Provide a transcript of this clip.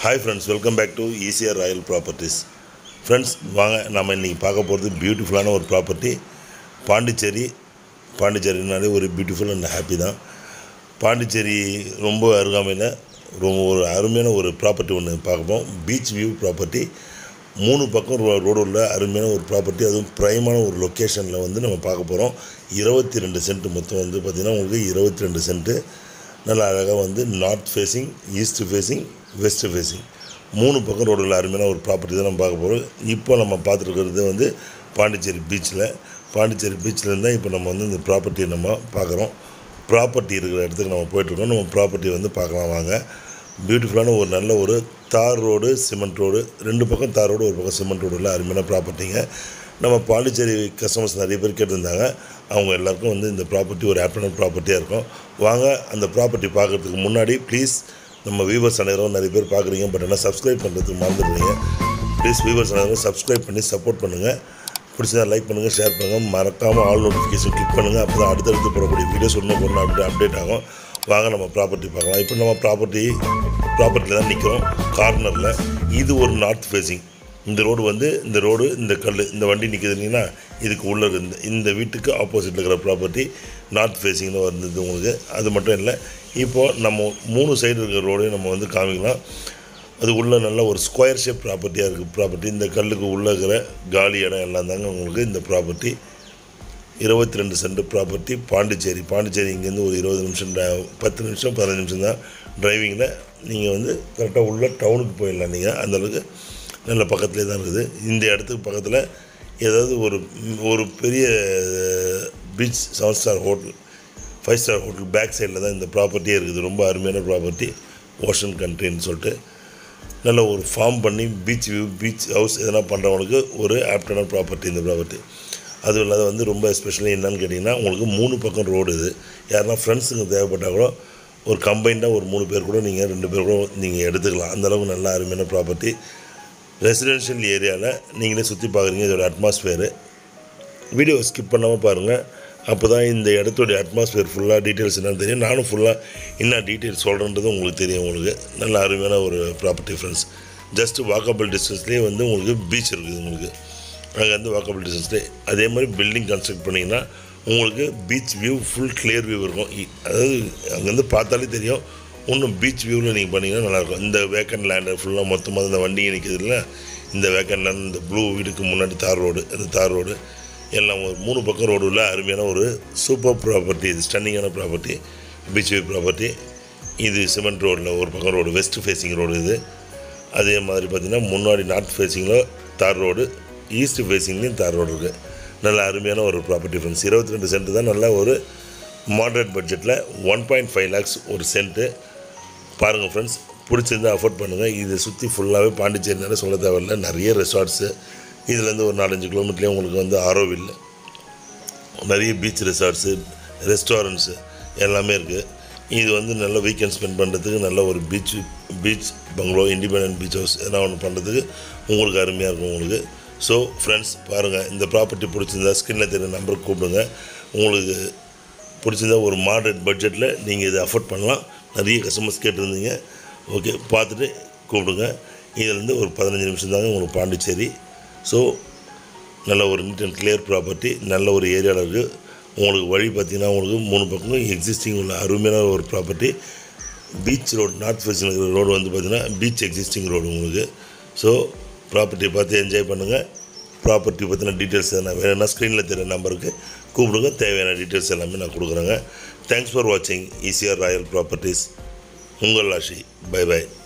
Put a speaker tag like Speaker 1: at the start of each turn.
Speaker 1: hi friends welcome back to ECR royal properties friends வாங்க நம்ம இன்றைக்கி பார்க்க போகிறது பியூட்டிஃபுல்லான ஒரு ப்ராப்பர்ட்டி பாண்டிச்சேரி பாண்டிச்சேரினாலே ஒரு பியூட்டிஃபுல் அண்ட் ஹாப்பி தான் பாண்டிச்சேரி ரொம்ப அருகாமையில் ரொம்ப ஒரு அருமையான ஒரு ப்ராப்பர்ட்டி ஒன்று பார்க்கப்போம் பீச் வியூ ப்ராப்பர்ட்டி மூணு பக்கம் ரோ ரோடு உள்ள அருமையான ஒரு ப்ராப்பர்ட்டி அதுவும் ப்ரைமான ஒரு லொக்கேஷனில் வந்து நம்ம பார்க்க போகிறோம் இருபத்தி ரெண்டு சென்ட் மொத்தம் வந்து பார்த்திங்கன்னா உங்களுக்கு இருபத்தி ரெண்டு சென்ட்டு நல்லா அழகாக வந்து north facing east facing west facing மூணு பக்கம் ரோடுல அருமையான ஒரு ப்ராப்பர்ட்டி தான் நம்ம பார்க்க போகிறோம் இப்போ நம்ம பார்த்துருக்கிறது வந்து பாண்டிச்சேரி பீச்சில் பாண்டிச்சேரி பீச்சில் இருந்தால் இப்போ நம்ம வந்து இந்த ப்ராப்பர்ட்டியை நம்ம பார்க்குறோம் ப்ராப்பர்ட்டி இருக்கிற இடத்துக்கு நம்ம போயிட்டுருக்கோம் நம்ம ப்ராப்பர்ட்டி வந்து பார்க்கலாம் வாங்க பியூட்டிஃபுல்லான ஒரு நல்ல ஒரு தார் ரோடு சிமெண்ட் ரோடு ரெண்டு பக்கம் தார் ரோடு ஒரு பக்கம் சிமெண்ட் ரோடு உள்ள அருமையான ப்ராப்பர்ட்டிங்க நம்ம பாண்டிச்சேரி கஸ்டமர்ஸ் நிறைய பேர் கேட்டிருந்தாங்க அவங்க எல்லாருக்கும் வந்து இந்த ப்ராப்பர்ட்டி ஒரு ஆப்டர்நூன் ப்ராப்பர்ட்டியாக இருக்கும் வாங்க அந்த ப்ராப்பர்ட்டி பார்க்குறதுக்கு முன்னாடி ப்ளீஸ் நம்ம வியூவர்ஸ் அனைவரும் நிறைய பேர் பார்க்குறீங்க பட் ஆனால் சப்ஸ்கிரைப் பண்ணுறதுக்கு மறந்துடுறீங்க ப்ளீஸ் வியூவர்ஸ் அனைவரும் சப்ஸ்கிரைப் பண்ணி சப்போர்ட் பண்ணுங்கள் பிடிச்சதா லைக் பண்ணுங்கள் ஷேர் பண்ணுங்கள் மறக்காமல் ஆல் நோட்டிஃபிகேஷன் கிளிக் பண்ணுங்கள் அப்போ தான் அடுத்தடுத்து போடக்கூடிய வீடியோஸ் ஒன்று ஒன்று அப்டே அப்டேட் ஆகும் வாங்க நம்ம ப்ராப்பர்ட்டி பார்க்கலாம் இப்போ நம்ம ப்ராப்பர்ட்டி ப்ராப்பர்ட்டியில் தான் நிற்கிறோம் கார்னரில் இது ஒரு நார்த் ஃபேஸிங் இந்த ரோடு வந்து இந்த ரோடு இந்த கல் இந்த வண்டி நிற்குதுங்கன்னா இதுக்கு உள்ள இருந்து இந்த வீட்டுக்கு ஆப்போசிட்டில் இருக்கிற ப்ராப்பர்ட்டி நார்த் ஃபேஸிங்கில் வந்தது உங்களுக்கு அது மட்டும் இல்லை இப்போது நம்ம மூணு சைடு இருக்கிற ரோடையும் நம்ம வந்து காமிக்கலாம் அது உள்ள நல்ல ஒரு ஸ்கொயர் ஷேப் ப்ராப்பர்ட்டியாக இருக்குது ப்ராப்பர்ட்டி இந்த கல்லுக்கு உள்ளே இருக்கிற காலி இடம் எல்லாம் தாங்க உங்களுக்கு இந்த ப்ராப்பர்ட்டி இருபத்தி ரெண்டு சென்ட் ப்ராப்பர்ட்டி பாண்டிச்சேரி பாண்டிச்சேரி இங்கேருந்து ஒரு இருபது நிமிஷம் ட- பத்து நிமிஷம் பதினஞ்சு நிமிஷம் தான் டிரைவிங்கில் நீங்கள் வந்து கரெக்டாக உள்ள டவுனுக்கு போயிடலாம் நீங்கள் அந்தளவுக்கு நல்ல பக்கத்துலேயே தான் இருக்குது இந்த இடத்துக்கு பக்கத்தில் ஏதாவது ஒரு ஒரு பெரிய beach seven star hotel five star hotel back சைடில் தான் இந்த ப்ராப்பர்ட்டியே இருக்குது ரொம்ப அருமையான ப்ராப்பர்ட்டி ஓஷன் கண்ட்ரின்னு சொல்லிட்டு நல்ல ஒரு ஃபார்ம் பண்ணி பீச் வியூ பீச் ஹவுஸ் எதனா பண்ணுறவங்களுக்கு ஒரு ஆப்டான ப்ராப்பர்ட்டி இந்த ப்ராப்பர்ட்டி அதுவும் இல்லாத வந்து ரொம்ப எஸ்பெஷலி என்னன்னு கேட்டிங்கன்னா உங்களுக்கு மூணு பக்கம் ரோடு இது யாருன்னா ஃப்ரெண்ட்ஸுங்க தேவைப்பட்டால் கூட ஒரு கம்பைண்டாக ஒரு மூணு பேர் கூட நீங்கள் ரெண்டு பேர் கூட நீங்கள் எடுத்துக்கலாம் அந்தளவுக்கு நல்ல அருமையான ப்ராப்பர்ட்டி ரெசிடென்ஷியல் ஏரியாவில் நீங்களே சுற்றி பார்க்குறீங்க இதோட அட்மாஸ்ஃபியரு வீடியோ ஸ்கிப் பண்ணாமல் பாருங்கள் அப்போ தான் இந்த இடத்துடைய அட்மாஸ்பியர் ஃபுல்லாக டீட்டெயில்ஸ் என்னன்னு தெரியும் நானும் ஃபுல்லாக என்ன டீட்டெயில்ஸ் சொல்கிறேன்றது உங்களுக்கு தெரியும் உங்களுக்கு நல்ல அருமையான ஒரு ப்ராப்பர்ட்டி ஃப்ரெண்ட்ஸ் ஜஸ்ட் வாக்கபிள் டிஸ்டன்ஸ்லேயே வந்து உங்களுக்கு பீச் இருக்குது உங்களுக்கு அங்கேருந்து வாக்கபிள் டிஸ்டன்ஸ்லேயே அதே மாதிரி பில்டிங் கன்ஸ்ட்ரக்ட் பண்ணிங்கன்னா உங்களுக்கு beach view full clear view இருக்கும் இ- அதாவது அங்கேருந்து பார்த்தாலே தெரியும் இன்னும் பீச் வியூவில் நீங்கள் பண்ணிங்கன்னா நல்லாயிருக்கும் இந்த வேக்கன் லேண்டை ஃபுல்லாக மொத்தமாக இந்த வண்டிங்க நிற்கிது இல்லை இந்த வேக்கன் லேண்ட் இந்த ப்ளூ வீடுக்கு முன்னாடி தார் ரோடு இந்த தார் ரோடு எல்லாம் ஒரு மூணு பக்கம் ரோடு உள்ள அருமையான ஒரு சூப்பர் ப்ராப்பர்ட்டி இது ஸ்டன்னிங்கான ப்ராப்பர்ட்டி பீச் வியூ ப்ராப்பர்ட்டி இது சிமெண்ட் ரோடில் ஒரு பக்கம் ரோடு வெஸ்ட் ஃபேஸிங் ரோடு இது அதே மாதிரி பார்த்திங்கன்னா முன்னாடி நார்த் ஃபேஸிங்கில் தார் ரோடு ஈஸ்ட் ஃபேஸிங்லேயும் தார் ரோடு இருக்குது நல்ல அருமையான ஒரு ப்ராப்பர்ட்டி ஃப்ரெண்ட்ஸ் இருபத்தி ரெண்டு சென்ட் தான் நல்ல ஒரு மாடரேட் பட்ஜெட்டில் ஒன் பாயிண்ட் ஃபைவ் லேக்ஸ் ஒரு சென்ட்டு பாருங்கள் ஃப்ரெண்ட்ஸ் பிடிச்சிருந்தா அஃபோர்ட் பண்ணுங்கள் இதை சுற்றி ஃபுல்லாகவே பாண்டிச்சேரினால சொல்ல தேவையில்ல நிறைய ரெசார்ட்ஸு இதுலேருந்து ஒரு நாலஞ்சு கிலோமீட்டர்லேயே உங்களுக்கு வந்து ஆரோவில் நிறைய பீச் ரெசார்ட்ஸு ரெஸ்டாரண்ட்ஸு எல்லாமே இருக்குது இது வந்து நல்ல வீக்கெண்ட் ஸ்பெண்ட் பண்ணுறதுக்கு நல்ல ஒரு beach beach bungalow independent beach house எதனா ஒன்று பண்ணுறதுக்கு உங்களுக்கு அருமையாக இருக்கும் உங்களுக்கு ஸோ ஃப்ரெண்ட்ஸ் பாருங்கள் இந்த ப்ராப்பர்ட்டி பிடிச்சிருந்தா ஸ்க்ரீனில் தெரிய நம்பருக்கு கூப்பிடுங்க உங்களுக்கு பிடிச்சிருந்தா ஒரு மாடரேட் பட்ஜெட்டில் நீங்கள் இதை அஃபோர்ட் பண்ணலாம் நிறைய கஸ்டமர்ஸ் கேட்டிருந்தீங்க ஓகே பார்த்துட்டு கூப்பிடுங்க இதுலேருந்து ஒரு பதினஞ்சு நிமிஷம் தாங்க உங்களுக்கு பாண்டிச்சேரி ஸோ நல்ல ஒரு நீட் அண்ட் கிளியர் ப்ராப்பர்ட்டி நல்ல ஒரு ஏரியாவில் இருக்குது உங்களுக்கு வழி பார்த்தீங்கன்னா உங்களுக்கு மூணு பக்கமும் எக்ஸிஸ்டிங் உள்ள அருமையான ஒரு ப்ராப்பர்ட்டி பீச் ரோடு நார்த் ஃபேஸில் இருக்கிற ரோடு வந்து பார்த்திங்கன்னா பீச் எக்ஸிஸ்டிங் ரோடு உங்களுக்கு ஸோ ப்ராப்பர்ட்டியை பார்த்து என்ஜாய் பண்ணுங்கள் ப்ராப்பர்ட்டி பற்றின டீட்டெயில்ஸ் எதனா வேணும்னா ஸ்க்ரீனில் தெரிய நம்பருக்கு கூப்பிடுங்க தேவையான டீட்டெயில்ஸ் எல்லாமே நான் கொடுக்குறேங்க தேங்க்ஸ் ஃபார் வாட்சிங் ஈசிஆர் ராயல் ப்ராப்பர்ட்டிஸ் உங்கள் ஆஷி பை பை